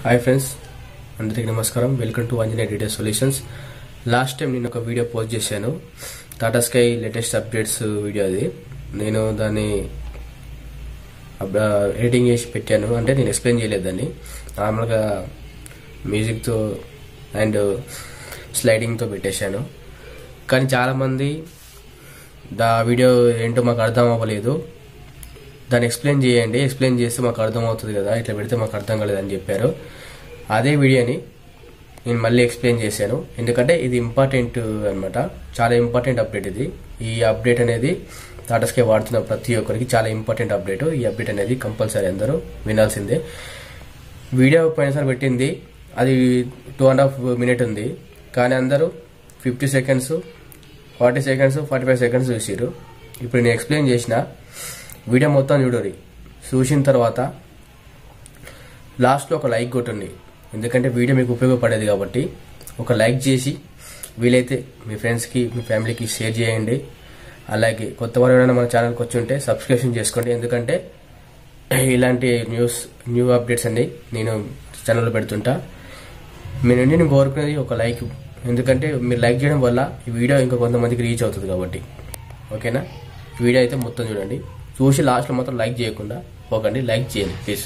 hi friends అందరికీ నమస్కారం welcome to Anjaneya detail solutions last time నేను ఒక వీడియో పోస్ట్ చేశాను Tata Sky latest updates video అది నేను దాన్ని అప్- ఎడిటింగ్ చేసి పెట్టాను అంటే నేను ఎక్స్ప్లెయిన్ చేయలేదు దాన్ని నార్మల్గా మ్యూజిక్తో అండ్ స్లైడింగ్తో పెట్టేశాను కానీ చాలామంది దా వీడియో ఏంటో మాకు అర్థం అవ్వలేదు దాన్ని ఎక్స్ప్లెయిన్ చేయండి ఎక్స్ప్లెయిన్ చేస్తే మాకు అర్థం అవుతుంది కదా ఇట్లా పెడితే మాకు అర్థం కాలేదని చెప్పారు అదే వీడియోని నేను మళ్ళీ ఎక్స్ప్లెయిన్ చేశాను ఎందుకంటే ఇది ఇంపార్టెంట్ అన్నమాట చాలా ఇంపార్టెంట్ అప్డేట్ ఇది ఈ అప్డేట్ అనేది టాటా స్కై వాడుతున్న ప్రతి ఒక్కరికి చాలా ఇంపార్టెంట్ అప్డేట్ ఈ అప్డేట్ అనేది కంపల్సరీ అందరూ వినాల్సిందే వీడియో పోయినసారి పెట్టింది అది టూ అండ్ హాఫ్ మినిట్ ఉంది కానీ అందరూ fifty seconds forty seconds forty five seconds చూసిరు ఇప్పుడు నేను ఎక్స్ప్లెయిన్ చేసిన వీడియో మొత్తం చూడరి చూసిన తర్వాత లాస్ట్లో ఒక లైక్ కొట్టండి ఎందుకంటే వీడియో మీకు ఉపయోగపడేది కాబట్టి ఒక లైక్ చేసి వీలైతే మీ ఫ్రెండ్స్కి మీ ఫ్యామిలీకి షేర్ చేయండి అలాగే కొత్త వారు ఎవరైనా మన ఛానల్కి వచ్చి ఉంటే సబ్స్క్రిప్షన్ చేసుకోండి ఎందుకంటే ఇలాంటి న్యూస్ న్యూ అప్డేట్స్ అన్ని నేను ఛానల్లో పెడుతుంటా మీ నుండి నేను కోరుకునేది ఒక లైక్ ఎందుకంటే మీరు లైక్ చేయడం వల్ల ఈ వీడియో ఇంకా కొంతమందికి రీచ్ అవుతుంది కాబట్టి ఓకేనా ఈ వీడియో అయితే మొత్తం చూడండి చూసి లాస్ట్లో మాత్రం లైక్ చేయకుండా పోకండి లైక్ చేయండి ప్లీజ్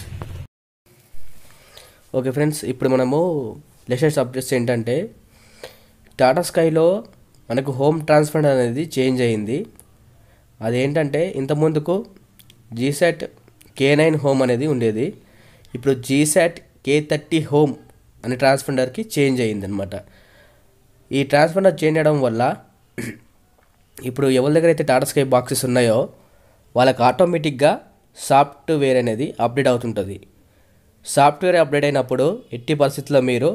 ఓకే ఫ్రెండ్స్ ఇప్పుడు మనము లేటెస్ట్ అప్డేట్స్ ఏంటంటే టాటా స్కైలో మనకు హోమ్ ట్రాన్స్ఫర్ అనేది చేంజ్ అయింది అదేంటంటే ఇంతకుముందుకు జీసాట్ కే నైన్ హోమ్ అనేది ఉండేది ఇప్పుడు జీసాట్ కే థర్టీ హోమ్ అనే ట్రాన్స్ఫండర్కి చేంజ్ అయింది అనమాట ఈ ట్రాన్స్ఫండర్ చేంజ్ అవ్వడం వల్ల ఇప్పుడు ఎవరి దగ్గర అయితే టాటా స్కై బాక్సెస్ ఉన్నాయో వాళ్ళకి ఆటోమేటిక్గా సాఫ్ట్వేర్ అనేది అప్డేట్ అవుతుంటుంది సాఫ్ట్వేర్ అప్డేట్ అయినప్పుడు ఎట్టి పరిస్థితుల్లో మీరు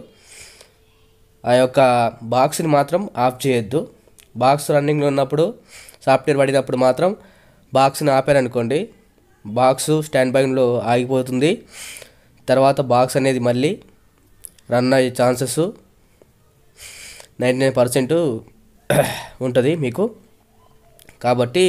ఆ యొక్క బాక్స్ని మాత్రం ఆఫ్ చేయొద్దు బాక్స్ రన్నింగ్లో ఉన్నప్పుడు సాఫ్ట్వేర్ పడినప్పుడు మాత్రం బాక్స్ని ఆపారనుకోండి బాక్స్ స్టాండ్ బైలో ఆగిపోతుంది తర్వాత బాక్స్ అనేది మళ్ళీ రన్ అయ్యే ఛాన్సెస్ నైంటీ నైన్ పర్సెంట్ ఉంటుంది మీకు కాబట్టి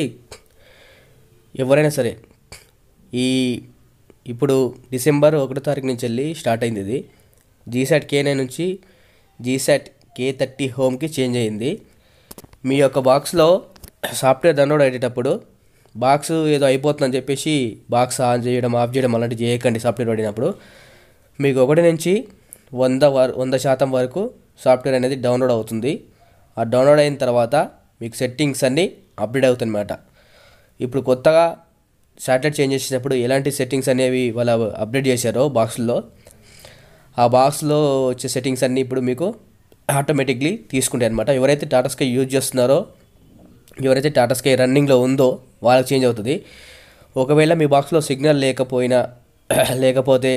ఎవరైనా సరే ఈ ఇప్పుడు డిసెంబర్ ఒకటో తారీఖు నుంచి వెళ్ళి స్టార్ట్ అయింది ఇది జీసాట్ కే నైన్ నుంచి జీసాట్ కే థర్టీ హోమ్కి చేంజ్ అయింది మీ యొక్క బాక్స్లో సాఫ్ట్వేర్ డౌన్లోడ్ అయ్యేటప్పుడు బాక్స్ ఏదో అయిపోతుందని చెప్పేసి బాక్స్ ఆన్ చేయడం ఆఫ్ చేయడం అలాంటివి చేయకండి సాఫ్ట్వేర్ పడినప్పుడు మీకు ఒకటి నుంచి వంద వర వంద శాతం వరకు సాఫ్ట్వేర్ అనేది డౌన్లోడ్ అవుతుంది ఆ డౌన్లోడ్ అయిన తర్వాత మీకు సెట్టింగ్స్ అన్నీ అప్డేట్ అవుతాయి అన్నమాట ఇప్పుడు కొత్తగా శాటిలైట్ చేంజ్ చేసేటప్పుడు ఎలాంటి సెట్టింగ్స్ అనేవి వాళ్ళు అప్డేట్ చేశారో బాక్స్లో ఆ బాక్స్లో వచ్చే సెట్టింగ్స్ అన్నీ ఇప్పుడు మీకు ఆటోమేటిక్లీ తీసుకుంటాయి అనమాట ఎవరైతే టాటా స్కై యూజ్ చేస్తున్నారో ఎవరైతే టాటా స్కై రన్నింగ్లో ఉందో వాళ్ళకి చేంజ్ అవుతుంది ఒకవేళ మీ బాక్స్లో సిగ్నల్ లేకపోయినా లేకపోతే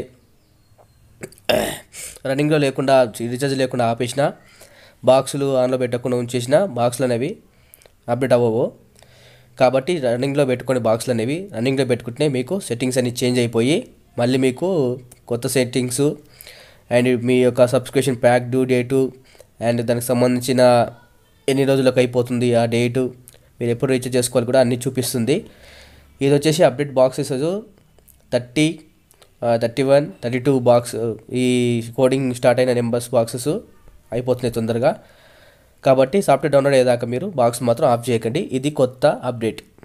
రన్నింగ్లో లేకుండా రీఛార్జ్ లేకుండా ఆపేసిన బాక్సులు ఆన్లో పెట్టకుండా ఉంచేసిన బాక్సులు అనేవి అప్డేట్ అవ్వవు కాబట్టి రన్నింగ్లో పెట్టుకునే బాక్సులు అనేవి రన్నింగ్లో పెట్టుకుంటే మీకు సెట్టింగ్స్ అన్ని చేంజ్ అయిపోయి మళ్ళీ మీకు కొత్త సెట్టింగ్స్ అండ్ మీ యొక్క subscription pack due date and దానికి సంబంధించిన ఎన్ని రోజులకు అయిపోతుంది ఆ డేటు మీరు ఎప్పుడు రీఛార్జ్ చేసుకోవాలి కూడా అన్నీ చూపిస్తుంది ఇది వచ్చేసి update boxes thirty thirty one thirty two box ఈ కోడింగ్ స్టార్ట్ అయిన నెంబర్స్ బాక్సెస్ అయిపోతున్నాయి తొందరగా కాబట్టి సాఫ్ట్వేర్ డౌన్లోడ్ అయ్యేదాకా మీరు బాక్స్ మాత్రం ఆఫ్ చేయకండి ఇది కొత్త అప్డేట్